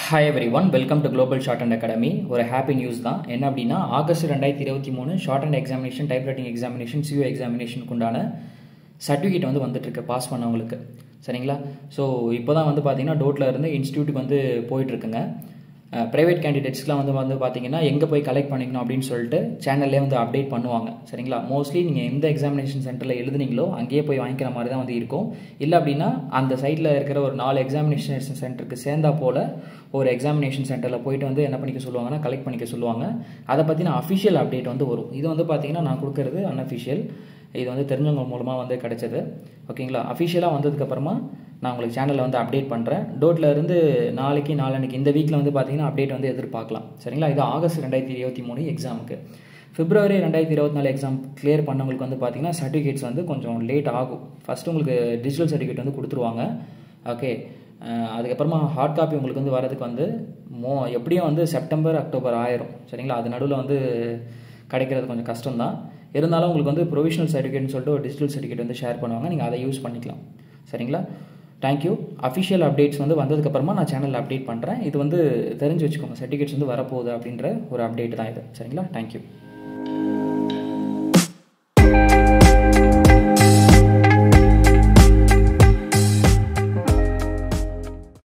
hi everyone welcome to global shorthand academy ஒரு happy news தான் என்ன அப்படின்னா ஆகஸ்ட் ரெண்டாயிரத்தி இருபத்தி மூணு shorthand examination type writing examination CO எக்ஸாமினேஷனுக்கு உண்டான சர்டிஃபிகேட் வந்து வந்துட்டுருக்கு பாஸ் பண்ணவங்களுக்கு சரிங்களா ஸோ இப்போ தான் வந்து பார்த்தீங்கன்னா டோட்டில் இருந்து இன்ஸ்டியூட்டுக்கு வந்து போயிட்டுருக்குங்க ப்ரைவேட் கேண்டிடேட்ஸ்க்குலாம் வந்து வந்து பார்த்தீங்கன்னா எங்கே போய் கலெக்ட் பண்ணிக்கணும் அப்படின்னு சொல்லிட்டு சேனல்லே வந்து அப்டேட் பண்ணுவாங்க சரிங்களா மோஸ்ட்லி நீங்கள் எந்த எக்ஸாமினேஷன் சென்டரில் எழுதுனீங்களோ அங்கேயே போய் வாங்கிக்கிற மாதிரி தான் வந்து இருக்கும் இல்லை அப்படின்னா அந்த சைட்டில் இருக்கிற ஒரு நாலு எக்ஸாமினேஷன் சென்டருக்கு சேர்ந்தா போல் ஒரு எக்ஸாமினேஷன் சென்டரில் போயிட்டு வந்து என்ன பண்ணிக்க சொல்லுவாங்கன்னா கலெக்ட் பண்ணிக்க சொல்லுவாங்க அதை பற்றின அஃபிஷியல் அப்டேட் வந்து வரும் இது வந்து பார்த்தீங்கன்னா நான் கொடுக்குறது அன்அஃபிஷியல் இது வந்து தெரிஞ்சவங்க மூலமாக வந்து கிடைச்சது ஓகேங்களா அஃபிஷியலாக வந்ததுக்கப்புறமா நான் உங்களுக்கு சேனலில் வந்து அப்டேட் பண்ணுறேன் டோட்டில் இருந்து நாளைக்கு நாளன்னைக்கு இந்த வீக்கில் வந்து பார்த்தீங்கன்னா அப்டேட் வந்து எதிர்பார்க்கலாம் சரிங்களா இது ஆகஸ்ட் ரெண்டாயிரத்தி இருபத்தி மூணு எக்ஸாமுக்கு பிப்ரவரி ரெண்டாயிரத்தி இருபத்தி நாலு எக்ஸாம் கிளியர் பண்ணவங்களுக்கு வந்து பார்த்தீங்கன்னா சர்டிஃபிகேட்ஸ் வந்து கொஞ்சம் லேட் ஆகும் ஃபஸ்ட்டு உங்களுக்கு டிஜிட்டல் சர்டிஃபிகேட் வந்து கொடுத்துருவாங்க ஓகே அதுக்கப்புறமா ஹார்ட் காப்பி உங்களுக்கு வந்து வரதுக்கு வந்து மோ எப்படியும் வந்து செப்டம்பர் அக்டோபர் ஆயிரும் சரிங்களா அது நடுவில் வந்து கிடைக்கிறது கொஞ்சம் கஷ்டம் தான் இருந்தாலும் உங்களுக்கு வந்து ப்ரொவிஷனல் சர்டிஃபிகேட்னு சொல்லிட்டு ஒரு டிஜிட்டல் சர்டிஃபிகேட் வந்து ஷேர் பண்ணுவாங்க நீங்கள் அதை யூஸ் பண்ணிக்கலாம் சரிங்களா தேங்க்யூ அஃபிஷியல் அப்டேட்ஸ் வந்து வந்ததுக்கப்புறமா நான் சேனலில் அப்டேட் பண்ணுறேன் இது வந்து தெரிஞ்சு வச்சுக்கோங்க சர்டிஃபிகேட்ஸ் வந்து வரப்போகுது அப்படின்ற ஒரு அப்டேட் தான் இது சரிங்களா தேங்க்யூ